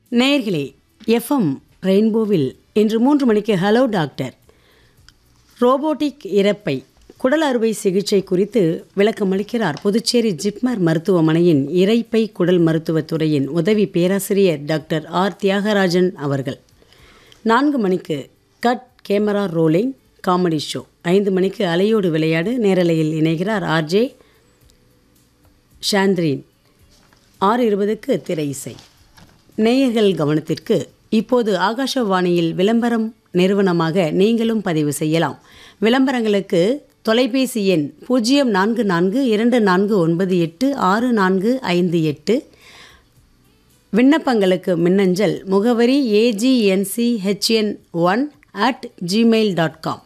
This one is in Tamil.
நேயர்களே எஃப்எம் ரெயின்போவில் இன்று மூன்று மணிக்கு ஹலோ டாக்டர் ரோபோட்டிக் இறப்பை குடல் அறுவை சிகிச்சை குறித்து விளக்கமளிக்கிறார் புதுச்சேரி ஜிப்மர் மருத்துவமனையின் இரைப்பை குடல் மருத்துவத் துறையின் உதவி பேராசிரியர் டாக்டர் ஆர் தியாகராஜன் அவர்கள் நான்கு மணிக்கு cut camera rolling comedy show ஐந்து மணிக்கு அலையோடு விளையாடு நேரலையில் இணைகிறார் ஆர்ஜே ஷாந்திரின் ஆறு இருபதுக்கு திரை இசை நேயர்கள் கவனத்திற்கு இப்போது ஆகாஷவாணியில் விளம்பரம் நிறுவனமாக நீங்களும் பதிவு செய்யலாம் விளம்பரங்களுக்கு தொலைபேசி எண் பூஜ்ஜியம் நான்கு நான்கு இரண்டு நான்கு ஒன்பது எட்டு ஆறு நான்கு ஐந்து எட்டு விண்ணப்பங்களுக்கு மின்னஞ்சல் முகவரி AGNC HN one at Gmail dot com